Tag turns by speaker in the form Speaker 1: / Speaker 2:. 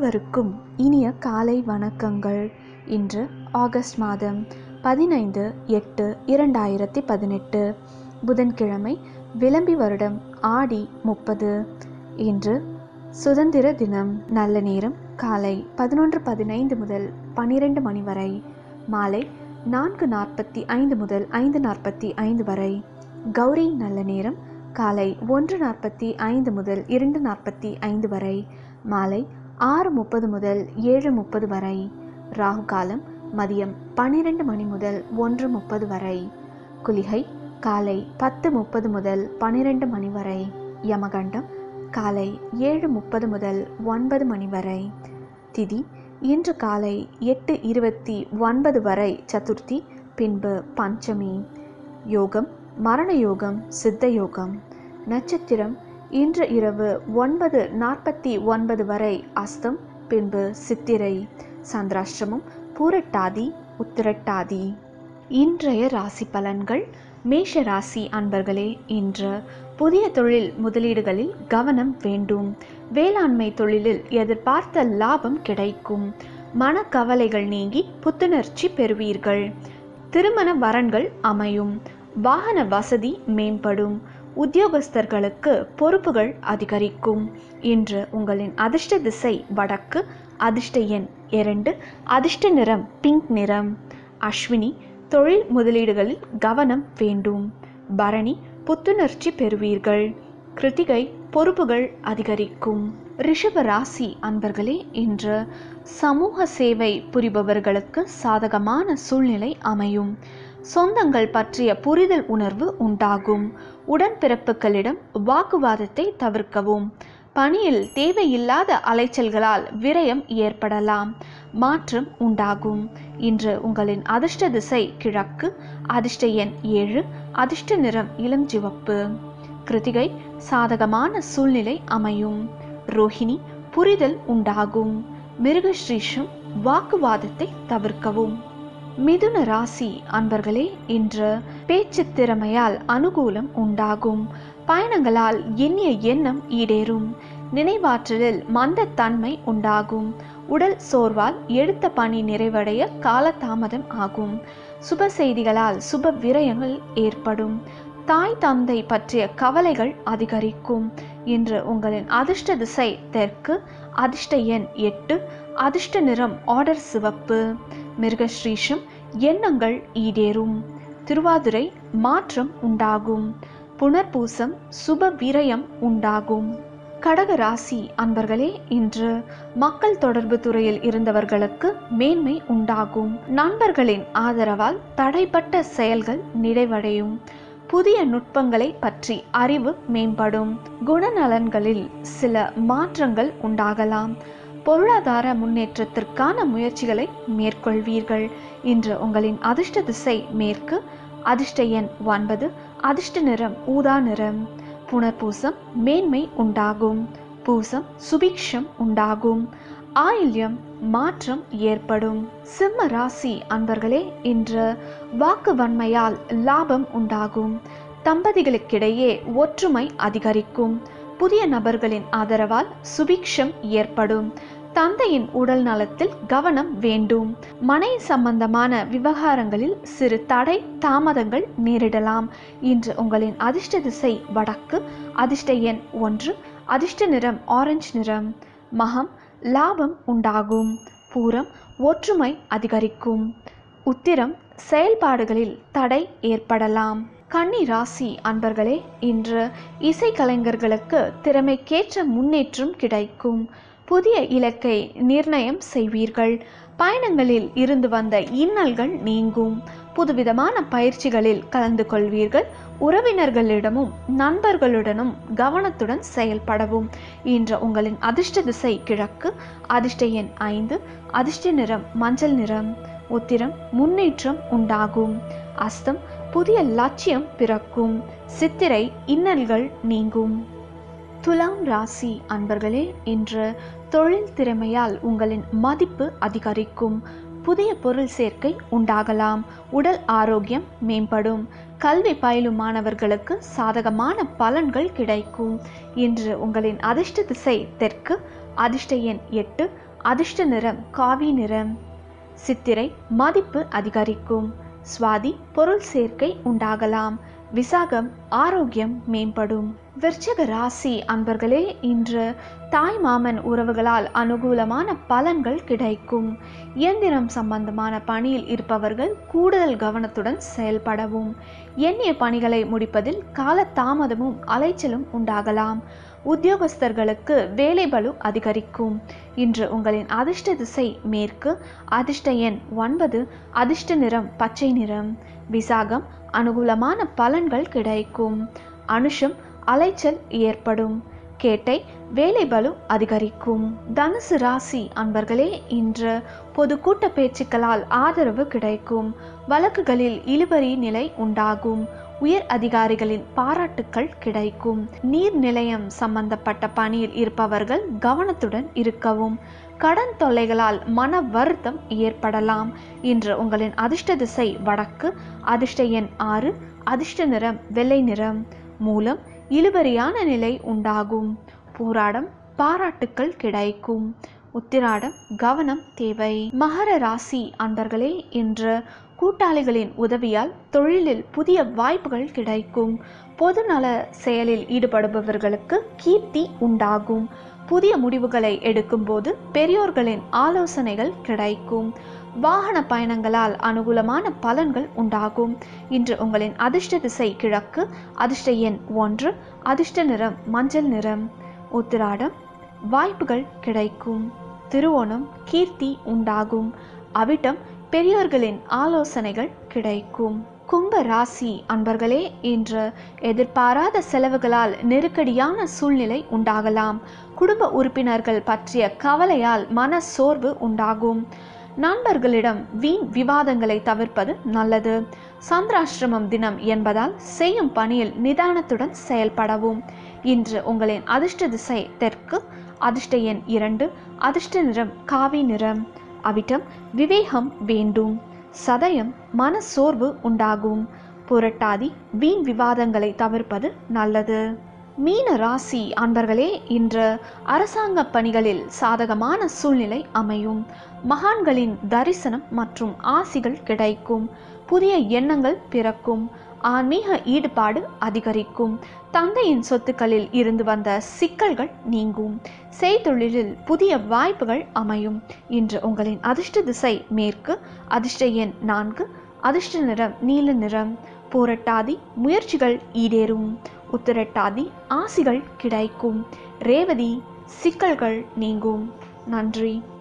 Speaker 1: அனைவருக்கும் இனிய காலை வணக்கங்கள் இன்று ஆகஸ்ட் மாதம் பதினைந்து எட்டு இரண்டாயிரத்தி பதினெட்டு புதன்கிழமை விளம்பி வருடம் ஆடி முப்பது இன்று சுதந்திர தினம் நல்ல நேரம் காலை பதினொன்று பதினைந்து முதல் பன்னிரண்டு மணி வரை மாலை நான்கு நாற்பத்தி ஐந்து முதல் ஐந்து நாற்பத்தி ஐந்து வரை கௌரி நல்ல நேரம் காலை ஒன்று நாற்பத்தி ஐந்து முதல் இரண்டு நாற்பத்தி ஐந்து வரை மாலை ஆறு முப்பது முதல் ஏழு முப்பது வரை ராகு காலம் மதியம் பன்னிரண்டு மணி முதல் ஒன்று முப்பது வரை குளிகை காலை பத்து முப்பது முதல் பன்னிரண்டு மணி வரை யமகண்டம் காலை ஏழு முப்பது முதல் ஒன்பது மணி வரை திதி இன்று காலை எட்டு இருபத்தி ஒன்பது வரை சதுர்த்தி பின்பு பஞ்சமி யோகம் மரண யோகம் சித்த யோகம் நட்சத்திரம் இன்று இரவு ஒன்பது நாற்பத்தி ஒன்பது வரை அஸ்தம் பின்பு சித்திரை சந்திராஷ்டமம் பூரட்டாதி உத்திரட்டாதி இன்றைய ராசி பலன்கள் மேஷ ராசி அன்பர்களே இன்று புதிய தொழில் முதலீடுகளில் கவனம் வேண்டும் வேளாண்மை தொழிலில் எதிர்பார்த்த லாபம் கிடைக்கும் மனக்கவலைகள் நீங்கி புத்துணர்ச்சி பெறுவீர்கள் திருமண வரன்கள் அமையும் வாகன வசதி மேம்படும் உத்தியோகஸ்தர்களுக்கு பொறுப்புகள் அதிகரிக்கும் இன்று உங்களின் அதிர்ஷ்ட திசை வடக்கு அதிர்ஷ்ட எண் இரண்டு அதிர்ஷ்ட நிறம் பிங்க் நிறம் அஸ்வினி தொழில் முதலீடுகளில் கவனம் வேண்டும் பரணி புத்துணர்ச்சி பெறுவீர்கள் கிருத்திகை பொறுப்புகள் அதிகரிக்கும் ரிஷப ராசி அன்பர்களே இன்று சமூக சேவை புரிபவர்களுக்கு சாதகமான சூழ்நிலை அமையும் சொந்தங்கள் பற்றிய புரிதல் உணர்வு உண்டாகும் உடன்பிறப்புகளிடம் வாக்குவாதத்தை தவிர்க்கவும் பணியில் தேவையில்லாத அலைச்சல்களால் விரயம் ஏற்படலாம் மாற்றம் உண்டாகும் இன்று உங்களின் அதிர்ஷ்ட திசை கிழக்கு அதிர்ஷ்ட எண் ஏழு அதிர்ஷ்ட நிறம் இளம் சிவப்பு கிருத்திகை சாதகமான சூழ்நிலை அமையும் ரோஹிணி புரிதல் உண்டாகும் மிருகஸ்ரீஷம் வாக்குவாதத்தை தவிர்க்கவும் மிதுன ராசி அன்பர்களே இன்று பேச்சு திறமையால் அனுகூலம் உண்டாகும் பயணங்களால் எண்ணிய எண்ணம் ஈடேறும் நினைவாற்றலில் மந்தத்தன்மை உண்டாகும் உடல் சோர்வால் எடுத்த பணி நிறைவடைய காலதாமதம் ஆகும் சுப செய்திகளால் சுப விரயங்கள் ஏற்படும் தாய் தந்தை பற்றிய கவலைகள் அதிகரிக்கும் இன்று உங்களின் அதிர்ஷ்ட திசை தெற்கு அதிர்ஷ்ட எண் எட்டு அதிர்ஷ்ட நிறம் ஆர்டர் சிவப்பு மிருகஸ்ரீஷம் எண்ணங்கள் ஈடேறும் திருவாதிரை மாற்றம் உண்டாகும் புனர்பூசம் சுப விரயம் உண்டாகும் கடக ராசி அன்பர்களே இன்று மக்கள் தொடர்பு துறையில் இருந்தவர்களுக்கு மேன்மை உண்டாகும் நண்பர்களின் ஆதரவால் தடைப்பட்ட செயல்கள் நிறைவடையும் புதிய நுட்பங்களை பற்றி அறிவு மேம்படும் குணநலன்களில் சில மாற்றங்கள் உண்டாகலாம் பொருளாதார முன்னேற்றத்திற்கான முயற்சிகளை மேற்கொள்வீர்கள் இன்று உங்களின் அதிர்ஷ்ட திசை மேற்கு அதிர்ஷ்ட எண் ஒன்பது அதிர்ஷ்ட நிறம் ஊதா நிறம் புனர்பூசம் மேன்மை உண்டாகும் பூசம் சுபிக்ஷம் உண்டாகும் ஆயில்யம் மாற்றம் ஏற்படும் சிம்ம ராசி அன்பர்களே இன்று வாக்கு வன்மையால் லாபம் உண்டாகும் தம்பதிகளுக்கிடையே ஒற்றுமை அதிகரிக்கும் புதிய நபர்களின் ஆதரவால் சுபிக்ஷம் ஏற்படும் தந்தையின் உடல் நலத்தில் கவனம் வேண்டும் மனை சம்பந்தமான விவகாரங்களில் சிறு தடை தாமதங்கள் நேரிடலாம் இன்று உங்களின் அதிர்ஷ்ட திசை வடக்கு அதிர்ஷ்ட எண் ஒன்று அதிர்ஷ்ட நிறம் ஆரஞ்சு நிறம் மகம் லாபம் உண்டாகும் பூரம் ஒற்றுமை அதிகரிக்கும் உத்திரம் செயல்பாடுகளில் தடை ஏற்படலாம் கன்னி ராசி அன்பர்களே இன்று இசைக்கலைஞர்களுக்கு திறமைக்கேற்ற முன்னேற்றம் கிடைக்கும் புதிய இலக்கை நிர்ணயம் செய்வீர்கள் பயணங்களில் இருந்து வந்த இன்னல்கள் நீங்கும் புதுவிதமான பயிற்சிகளில் கலந்து கொள்வீர்கள் உறவினர்களிடமும் நண்பர்களுடனும் கவனத்துடன் செயல்படவும் இன்று உங்களின் அதிர்ஷ்ட திசை கிழக்கு அதிர்ஷ்ட எண் ஐந்து அதிர்ஷ்ட நிறம் மஞ்சள் நிறம் உத்திரம் முன்னேற்றம் உண்டாகும் அஸ்தம் புதிய லட்சியம் பிறக்கும் சித்திரை இன்னல்கள் நீங்கும் துலாம் ராசி அன்பர்களே இன்று தொழில் திறமையால் உங்களின் மதிப்பு அதிகரிக்கும் புதிய பொருள் சேர்க்கை உண்டாகலாம் உடல் ஆரோக்கியம் மேம்படும் கல்வி பயிலும் மாணவர்களுக்கு சாதகமான பலன்கள் கிடைக்கும் இன்று உங்களின் அதிர்ஷ்ட திசை தெற்கு அதிர்ஷ்ட எண் எட்டு அதிர்ஷ்ட நிறம் காவி நிறம் சித்திரை மதிப்பு அதிகரிக்கும் சுவாதி பொருள் சேர்க்கை உண்டாகலாம் விசாகம் ஆரோக்கியம் மேம்படும் விருச்சிக ராசி அன்பர்களே இன்று தாய் மாமன் உறவுகளால் அனுகூலமான பலன்கள் கிடைக்கும் இயந்திரம் சம்பந்தமான பணியில் இருப்பவர்கள் கூடுதல் கவனத்துடன் செயல்படவும் எண்ணிய பணிகளை முடிப்பதில் கால தாமதமும் அலைச்சலும் உண்டாகலாம் உத்தியோகஸ்தர்களுக்கு வேலை பளு அதிகரிக்கும் இன்று உங்களின் அதிர்ஷ்ட திசை மேற்கு அதிர்ஷ்ட எண் ஒன்பது அதிர்ஷ்ட நிறம் பச்சை நிறம் விசாகம் அனுகூலமான பலன்கள் கிடைக்கும் அனுஷம் அலைச்சல் ஏற்படும் கேட்டை வேலை பளு அதிகரிக்கும் தனுசு ராசி அன்பர்களே இன்று பொது கூட்ட பேச்சுக்களால் ஆதரவு கிடைக்கும் வழக்குகளில் இழுபறி நிலை உண்டாகும் உயர் அதிகாரிகளின் பாராட்டுக்கள் கிடைக்கும் நீர் நிலையம் சம்பந்தப்பட்ட பணியில் இருப்பவர்கள் கவனத்துடன் இருக்கவும் கடன் தொல்லைகளால் மன வருத்தம் ஏற்படலாம் இன்று உங்களின் அதிர்ஷ்ட திசை வடக்கு அதிர்ஷ்ட எண் ஆறு அதிர்ஷ்ட நிறம் வெள்ளை நிறம் மூலம் இழுபறியான நிலை உண்டாகும் பூராடம் பாராட்டுக்கள் கிடைக்கும் உத்திராடம் கவனம் தேவை மகர ராசி அன்பர்களே இன்று கூட்டாளிகளின் உதவியால் தொழிலில் புதிய வாய்ப்புகள் கிடைக்கும் பொதுநல செயலில் ஈடுபடுபவர்களுக்கு கீர்த்தி உண்டாகும் புதிய முடிவுகளை எடுக்கும்போது பெரியோர்களின் ஆலோசனைகள் கிடைக்கும் வாகன பயணங்களால் அனுகூலமான பலன்கள் உண்டாகும் இன்று உங்களின் அதிர்ஷ்ட திசை கிழக்கு அதிர்ஷ்ட எண் ஒன்று அதிர்ஷ்ட நிறம் மஞ்சள் நிறம் உத்திராடம் வாய்ப்புகள் கிடைக்கும் திருவோணம் கீர்த்தி உண்டாகும் அவிட்டம் பெரியோர்களின் ஆலோசனைகள் கிடைக்கும் கும்ப ராசி அன்பர்களே இன்று எதிர்பாராத செலவுகளால் நெருக்கடியான சூழ்நிலை உண்டாகலாம் குடும்ப உறுப்பினர்கள் பற்றிய கவலையால் மன சோர்வு உண்டாகும் நண்பர்களிடம் வீண் விவாதங்களை தவிர்ப்பது நல்லது சந்திராஷ்டிரமம் தினம் என்பதால் செய்யும் பணியில் நிதானத்துடன் செயல்படவும் இன்று உங்களின் அதிர்ஷ்ட திசை தெற்கு அதிர்ஷ்ட எண் இரண்டு அதிர்ஷ்ட நிறம் காவி நிறம் அவிட்டம் விவேகம் வேண்டும் சதயம் மன சோர்வு உண்டாகும் புரட்டாதி வீண் விவாதங்களை தவிர்ப்பது நல்லது மீன ராசி அன்பர்களே இன்று அரசாங்க பணிகளில் சாதகமான சூழ்நிலை அமையும் மகான்களின் தரிசனம் மற்றும் ஆசிகள் கிடைக்கும் புதிய எண்ணங்கள் பிறக்கும் ஆன்மீக ஈடுபாடு அதிகரிக்கும் தந்தையின் சொத்துக்களில் இருந்து வந்த சிக்கல்கள் நீங்கும் செய்தொழிலில் புதிய வாய்ப்புகள் அமையும் இன்று உங்களின் அதிர்ஷ்ட திசை மேற்கு அதிர்ஷ்ட எண் நான்கு அதிர்ஷ்ட நிறம் நீல நிறம் போரட்டாதி முயற்சிகள் ஈடேறும் உத்திரட்டாதி ஆசிகள் கிடைக்கும் ரேவதி சிக்கல்கள் நீங்கும் நன்றி